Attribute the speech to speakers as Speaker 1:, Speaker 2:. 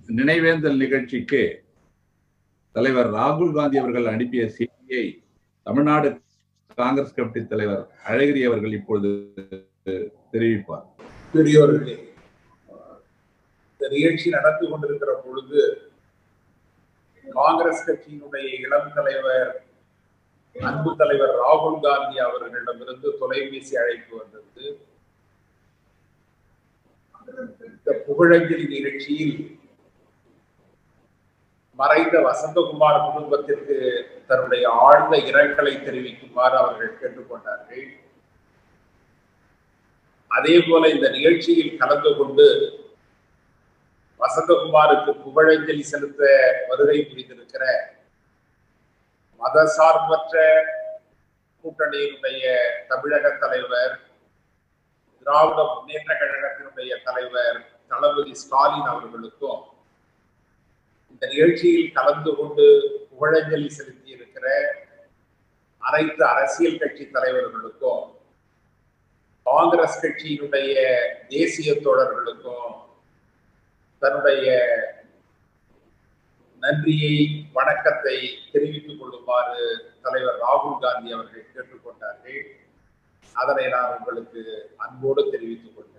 Speaker 1: நினைவேந்தல் நிகழ்ச்சிக்கு தலைவர் ராகுல் காந்தி அவர்கள் அனுப்பிய செய்தியை தமிழ்நாடு காங்கிரஸ் கமிட்டி தலைவர் அழகிரி அவர்கள் இப்பொழுது தெரிவிப்பார்
Speaker 2: பெரியோர்களே இந்த நிகழ்ச்சி நடந்து கொண்டிருக்கிற பொழுது காங்கிரஸ் கட்சியினுடைய இளம் தலைவர் அன்பு தலைவர் ராகுல் காந்தி அவர்களிடமிருந்து தொலைபேசி அழைப்பு வந்தது இந்த புகழஞ்சலி நிகழ்ச்சியில் மறைந்த வசந்தகுமார் குடும்பத்திற்கு தன்னுடைய ஆழ்ந்த இரங்கலை தெரிவிக்குமாறு அவர்கள் கேட்டுக்கொண்டார்கள் அதே போல இந்த நிகழ்ச்சியில் கலந்து கொண்டு வசந்தகுமாருக்கு புகழஞ்சலி செலுத்த வருகை புரிந்திருக்கிற மதசார்பற்ற கூட்டணியினுடைய தமிழக தலைவர் திராவிட முன்னேற்ற கழகத்தினுடைய தலைவர் தளபதி ஸ்டாலின் அவர்களுக்கும் இந்த நிகழ்ச்சியில் கலந்து கொண்டு புகழஞ்சலி செலுத்தி இருக்கிற அனைத்து அரசியல் கட்சி தலைவர்களுக்கும் காங்கிரஸ் கட்சியினுடைய தேசிய தோழர்களுக்கும் தன்னுடைய நன்றியை வணக்கத்தை தெரிவித்துக் கொள்ளுமாறு தலைவர் ராகுல் காந்தி அவர்கள் கேட்டுக்கொண்டார்கள் அதனை நான் உங்களுக்கு அன்போடு தெரிவித்துக் கொள்கிறேன்